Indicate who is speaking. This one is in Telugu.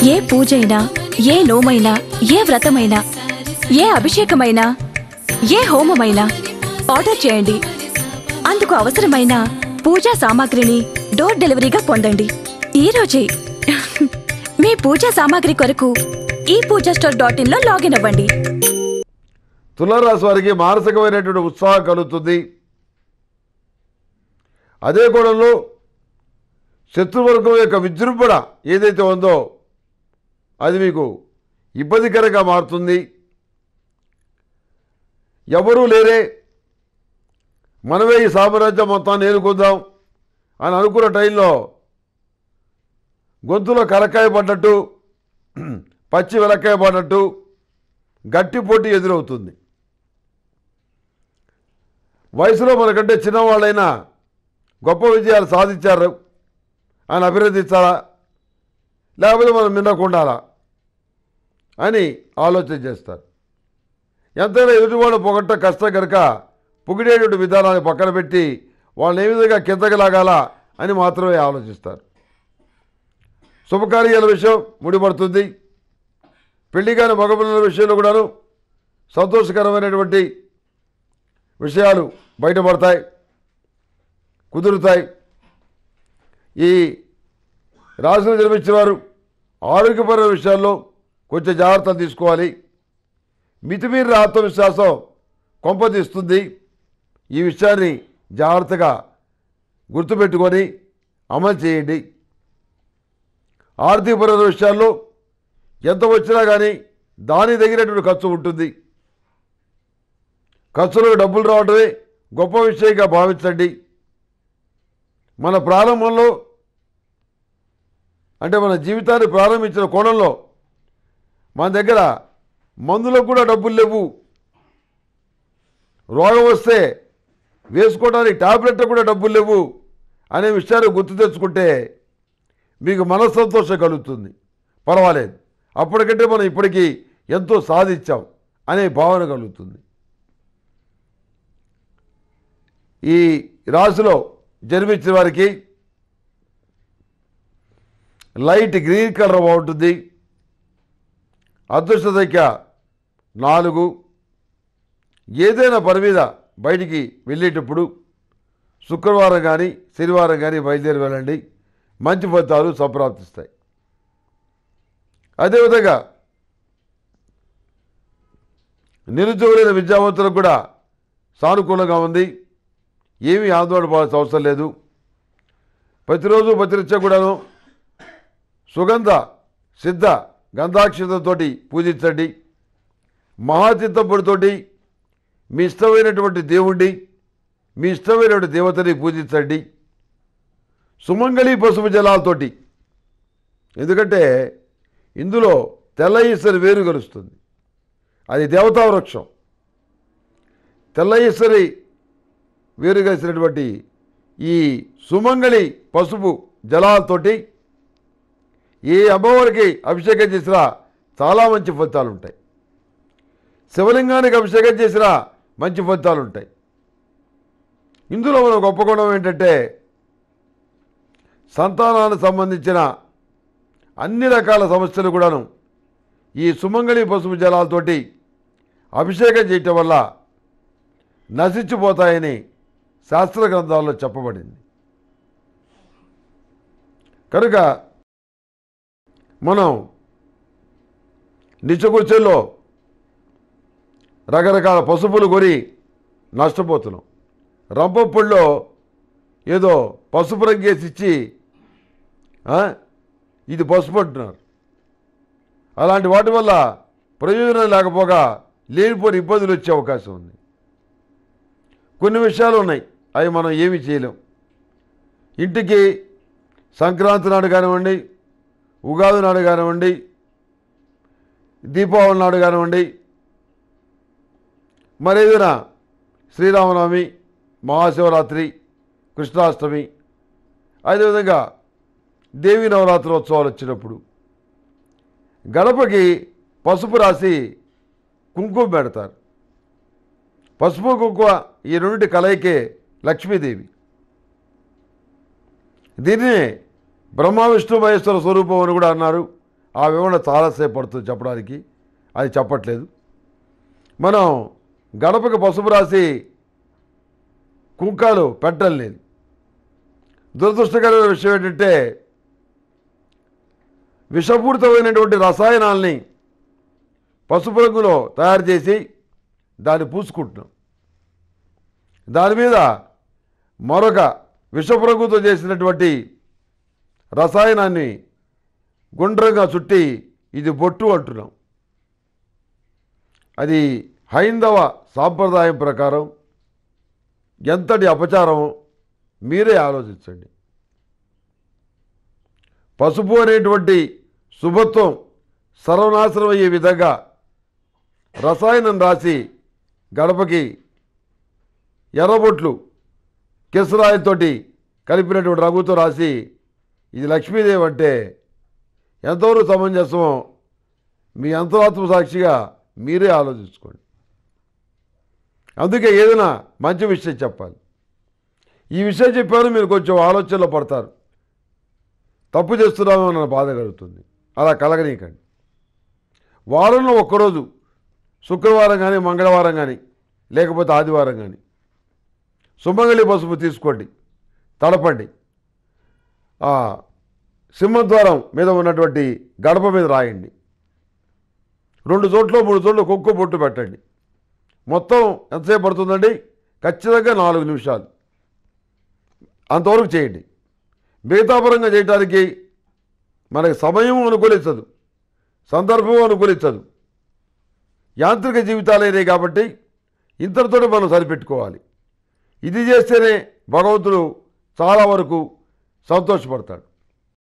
Speaker 1: ఏ పూజైనా ఏ నోమైనా ఏ వ్రతమైనా ఏ అభిషేకమైనా ఏ హోమమైనా ఆర్డర్ చేయండి అందుకు అవసరమైన పూజా సామాగ్రిని డోర్ డెలివరీగా పొందండి ఈ రోజే మీ పూజా సామాగ్రి కొరకు ఈ పూజా స్టోర్ డాట్ ఇన్ లో లాగిన్ అవ్వండి
Speaker 2: తులారాశి వారికి మానసికమైనటువంటి ఉత్సాహం కలుగుతుంది అదే కోణంలో శత్రువర్గం యొక్క విజృంభణ ఏదైతే ఉందో అది మీకు ఇబ్బందికరంగా మారుతుంది ఎవరూ లేరే మనమే ఈ సామ్రాజ్యం మొత్తాన్ని ఏలుకుందాం అని అనుకున్న టైంలో గొంతులో కలకాయ పడ్డట్టు పచ్చి వెలక్కాయ పడ్డట్టు గట్టి పోటీ ఎదురవుతుంది వయసులో మనకంటే చిన్నవాళ్ళైనా గొప్ప విజయాలు సాధించారు అని అభినందించాలా లేకపోతే మనం మిన్నకుండాలా అని ఆలోచన చేస్తారు ఎంతైనా ఎదుటివాడు పొగట్ట కష్టం కనుక పొగిడేటువంటి విధానాన్ని పక్కన పెట్టి వాళ్ళని ఏ విధంగా కిందకి లాగాలా అని మాత్రమే ఆలోచిస్తారు శుభకార్యాల విషయం ముడిపడుతుంది పెళ్లి కాని మగపిల్లల విషయంలో కూడాను సంతోషకరమైనటువంటి విషయాలు బయటపడతాయి కుదురుతాయి ఈ రాశిలో జన్మించిన వారు ఆరోగ్యపరమైన విషయాల్లో కొంచెం జాగ్రత్తలు తీసుకోవాలి మితిమీరిన ఆత్మవిశ్వాసం కొంపతీస్తుంది ఈ విషయాన్ని జాగ్రత్తగా గుర్తుపెట్టుకొని అమలు చేయండి ఆర్థికపరమైన విషయాల్లో ఎంత వచ్చినా కానీ దాని తగినటువంటి ఖర్చు ఉంటుంది ఖర్చులకు డబ్బులు రావడమే గొప్ప విషయంగా భావించండి మన ప్రారంభంలో అంటే మన జీవితాన్ని ప్రారంభించిన కోణంలో మన దగ్గర మందులకు కూడా డబ్బులు లేవు రోగం వస్తే వేసుకోవడానికి టాబ్లెట్లకు కూడా డబ్బులు లేవు అనే విషయాన్ని గుర్తు తెచ్చుకుంటే మీకు మనస్సంతోషం కలుగుతుంది పర్వాలేదు అప్పటికంటే మనం ఇప్పటికీ ఎంతో సాధించాం అనే భావన కలుగుతుంది ఈ రాశిలో జన్మించిన వారికి లైట్ గ్రీన్ కలర్ బాగుంటుంది అదృష్ట సంఖ్య నాలుగు ఏదైనా పని మీద బయటికి వెళ్ళేటప్పుడు శుక్రవారం కానీ శనివారం కానీ బయలుదేరి వెళ్ళండి మంచి ఫలితాలు సంప్రాప్తిస్తాయి అదేవిధంగా నిరుద్యోగులైన విద్యావంతులకు కూడా సానుకూలంగా ఉంది ఏమీ ఆందోళన పడాల్సిన అవసరం లేదు ప్రతిరోజు ప్రతినిత్యం కూడాను సుగంధ సిద్ధ గంధాక్షతతోటి పూజించండి మహాచిత్తపుడితోటి మీ ఇష్టమైనటువంటి దేవుణ్ణి మీ ఇష్టమైనటువంటి దేవతని పూజించండి సుమంగళి పసుపు జలాలతోటి ఎందుకంటే ఇందులో తెల్ల ఈశ్వరి వేరు కలుస్తుంది అది దేవతా వృక్షం తెల్ల ఈశ్వరి వేరు కలిసినటువంటి ఈ సుమంగళి పసుపు జలాలతోటి ఏ అమ్మవారికి అభిషేకం చేసినా చాలా మంచి ఫలితాలు ఉంటాయి శివలింగానికి అభిషేకం చేసినా మంచి ఫలితాలు ఉంటాయి ఇందులో మన గొప్ప గుణం ఏంటంటే సంతానానికి సంబంధించిన అన్ని రకాల సమస్యలు కూడాను ఈ సుమంగళి పసుపు జలాలతోటి అభిషేకం చేయటం వల్ల నశించిపోతాయని శాస్త్ర గ్రంథాల్లో చెప్పబడింది కనుక మనం నిత్యకృత్యంలో రకరకాల పసుపులు కొని నష్టపోతున్నాం రంపప్పుల్లో ఏదో పసుపు రంగేసి ఇచ్చి ఆ, ఇది పసుపు అంటున్నారు అలాంటి వాటి వల్ల ప్రయోజనం లేకపోగా లేనిపోని ఇబ్బందులు వచ్చే అవకాశం ఉంది కొన్ని విషయాలు ఉన్నాయి అవి మనం ఏమీ చేయలేం ఇంటికి సంక్రాంతి నాడు కానివ్వండి ఉగాది నాడు కానివ్వండి దీపావళి నాడు కానివ్వండి మరేదైనా శ్రీరామనవమి మహాశివరాత్రి కృష్ణాష్టమి అదేవిధంగా దేవీ నవరాత్రి ఉత్సవాలు వచ్చినప్పుడు గడపకి పసుపు రాసి కుంకుమ పెడతారు పసుపు కుంకుమ ఈ రెండింటి కలయికే లక్ష్మీదేవి దీన్ని బ్రహ్మ విష్ణు మహేశ్వర స్వరూపం అని కూడా అన్నారు ఆ వివరణ చాలాసేపు పడుతుంది చెప్పడానికి అది చెప్పట్లేదు మనం గడపకి పసుపు రాసి కుంకాలు పెట్టడం లేదు దురదృష్టకరమైన విషయం ఏంటంటే విషపూరితమైనటువంటి రసాయనాల్ని పసుపు రంగులో తయారు చేసి దాన్ని పూసుకుంటున్నాం దాని మీద మరొక విషపు రంగుతో చేసినటువంటి రసాయనాన్ని గుండ్రంగా చుట్టి ఇది బొట్టు అంటున్నాం అది హైందవ సాంప్రదాయం ప్రకారం ఎంతటి అపచారం మీరే ఆలోచించండి పసుపు అనేటువంటి శుభత్వం సర్వనాశనం అయ్యే విధంగా రసాయనం రాసి గడపకి ఎర్రబొట్లు కెసరాయితోటి కలిపినటువంటి రంగుతో రాసి ఇది లక్ష్మీదేవి అంటే ఎంతవరకు సమంజసమో మీ అంతరాత్మ సాక్షిగా మీరే ఆలోచించుకోండి అందుకే ఏదైనా మంచి విషయం చెప్పాలి ఈ విషయం చెప్పాను మీరు కొంచెం ఆలోచనలో పడతారు తప్పు చేస్తున్నామో అన్న బాధ కలుగుతుంది అలా కలగనీయకండి వారంలో ఒక్కరోజు శుక్రవారం కానీ మంగళవారం కానీ లేకపోతే ఆదివారం కానీ సుమంగళి పసుపు తీసుకోండి తడపండి ఆ సింహద్వారం మీద ఉన్నటువంటి గడప మీద రాయండి రెండు చోట్ల మూడు చోట్ల కుక్కు బొట్టు పెట్టండి మొత్తం ఎంతసేపు పడుతుందండి ఖచ్చితంగా నాలుగు నిమిషాలు అంతవరకు చేయండి మిగతాపరంగా చేయడానికి మనకి సమయం అనుకూలించదు సందర్భం అనుకూలించదు యాంత్రిక జీవితాలైనవి కాబట్టి ఇంతటితోటి మనం సరిపెట్టుకోవాలి ఇది చేస్తేనే భగవంతుడు చాలా వరకు సంతోషపడతాడు